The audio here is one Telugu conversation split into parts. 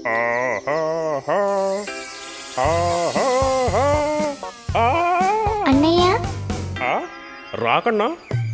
ఆహాహా, ఆహాహా, ఆ. అన్నయ్య ఆ, రాకన్నా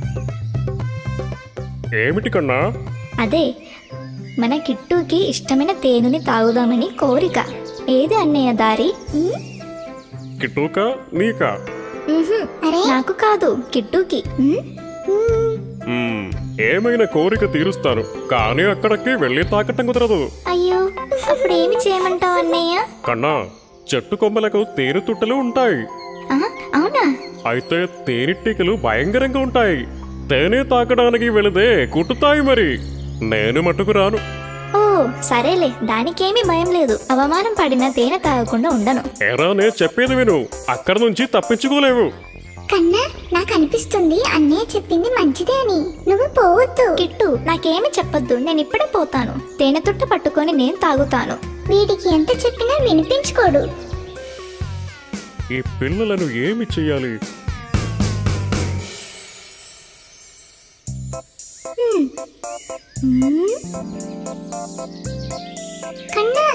ఏమిటి కన్నా అదే మన కిట్టుకి ఇష్టమైన తేనెని తాగుదామని కోరిక ఏది అన్నయ్య దారి ఉమ్, కిటూక నీకా ఉహుం, నాకు కాదు కిట్టుకి ఉమ్, మ్మ్, ఏమైనా కోరిక తీరుస్తాను కానీ అక్కడికి వెళ్ళి తాకటం కుదరదు అయ్యో అప్పుడు ఏమి చేయమంటావు అన్నయ్య కన్నా చెట్టు కొమ్మలకు తేనె తుట్టలు ఉంటాయి ఆ, అవునా అయితే తేనెటీగలు భయంకరంగా ఉంటాయి తేనె తాకడానికి వెళితే కుట్టుతాయి మరి నేను మట్టుకు రాను ఓ సరేలే దానికేమీ భయం లేదు అవమానం పడిన తేనె తాగకుండా ఉండను ఎరా నే చెప్పేది విను అక్కడి నుంచి తప్పించుకోలేవు కన్నా నాకు అనిపిస్తుంది అన్నయ్య చెప్పింది మంచిదే అని నువ్వు పోవద్దు కిట్టు నాకేమి చెప్పొద్దు నేను ఇప్పుడే పోతాను తేనె తుట్ట పట్టుకొని నేను తాగుతాను వీడికి ఎంత చెప్పినా వినిపించుకోడు ఈ పిల్లలను ఏమి చెయ్యాలి ఉమ్, కన్నా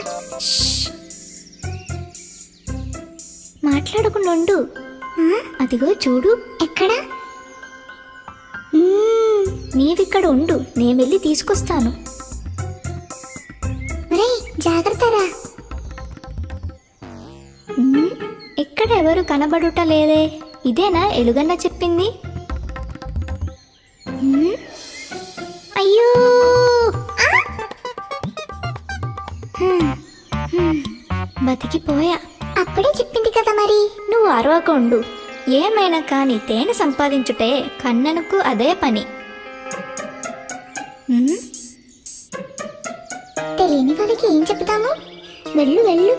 మాట్లాడకుండా ఉండు ఆ, అదిగో చూడు ఎక్కడ నీవిక్కడ ఉండు నేను వెళ్ళి తీసుకొస్తాను ఒరేయ్ జాగ్రత్తరా ఉమ్, ఇక్కడ ఎవరు కనబడుట లేదే ఇదేనా ఎలుగన్న చెప్పింది ఉమ్, అయ్యో ఆ! హ్మ్, హ్మ్, బతికిపోయా అప్పుడే చెప్పింది కదా మరి నువ్వు అరవకుండు ఏమైనా కాని తేనె సంపాదించుటే కన్ననకు అదే పని ఉమ్, తెలియని వాళ్ళకి ఏం చెప్తాము వెళ్ళు వెళ్ళు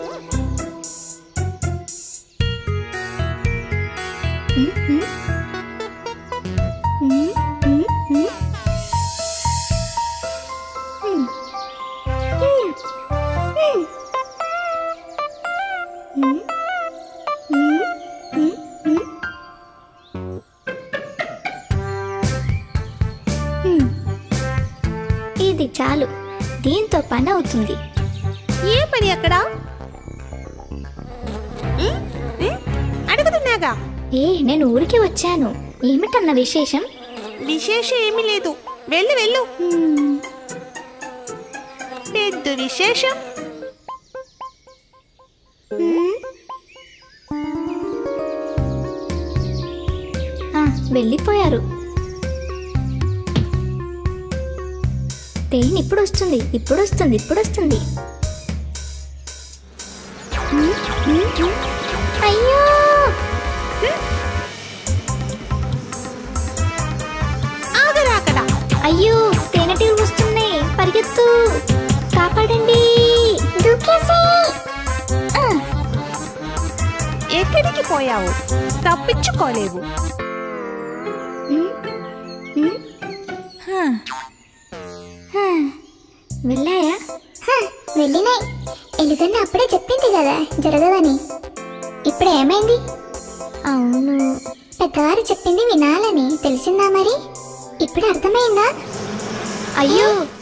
ఉమ్, ఉమ్. ఉమ్, ఉమ్, ఉమ్. ఉమ్. ఉమ్. ఉమ్. ఉమ్. ఉమ్. ఉమ్. ఉమ్. ఉమ్. ఇది చాలు దీంతో పని అవుతుంది ఏ పని అక్కడ ఉమ్, ఉమ్, అడుగుతున్నాగా ఏ నేను ఊరికి వచ్చాను ఏమిటన్న విశేషం విశేషం ఏమీ లేదు వెళ్ళు వెళ్ళు ఉమ్. పెద్ద విశేషం ఉమ్. ఆ, వెళ్ళిపోయారు తేనె ఇప్పుడు వస్తుంది ఇప్పుడు వస్తుంది ఇప్పుడు వస్తుంది ఉమ్, ఉమ్, ఉమ్. అయ్యో ఆగరా అక్కడ అయ్యో తేనెటీగలు వస్తున్నాయి పరిగెత్తు కాపాడండి దూకేసేయ్ ఆ, ఎక్కడికి పోయావు తప్పించుకోలేవు ఉమ్, ఉమ్. హా. హా. వెళ్ళాయా హ, వెళ్ళినాయి ఎలుగన్న అప్పుడే చెప్పింది కదా జరగదని ఇప్పుడు ఏమైంది అవును పెద్దవారు చెప్పింది వినాలని తెలిసిందా మరి ఇప్పుడు అర్థమైందా అయ్యో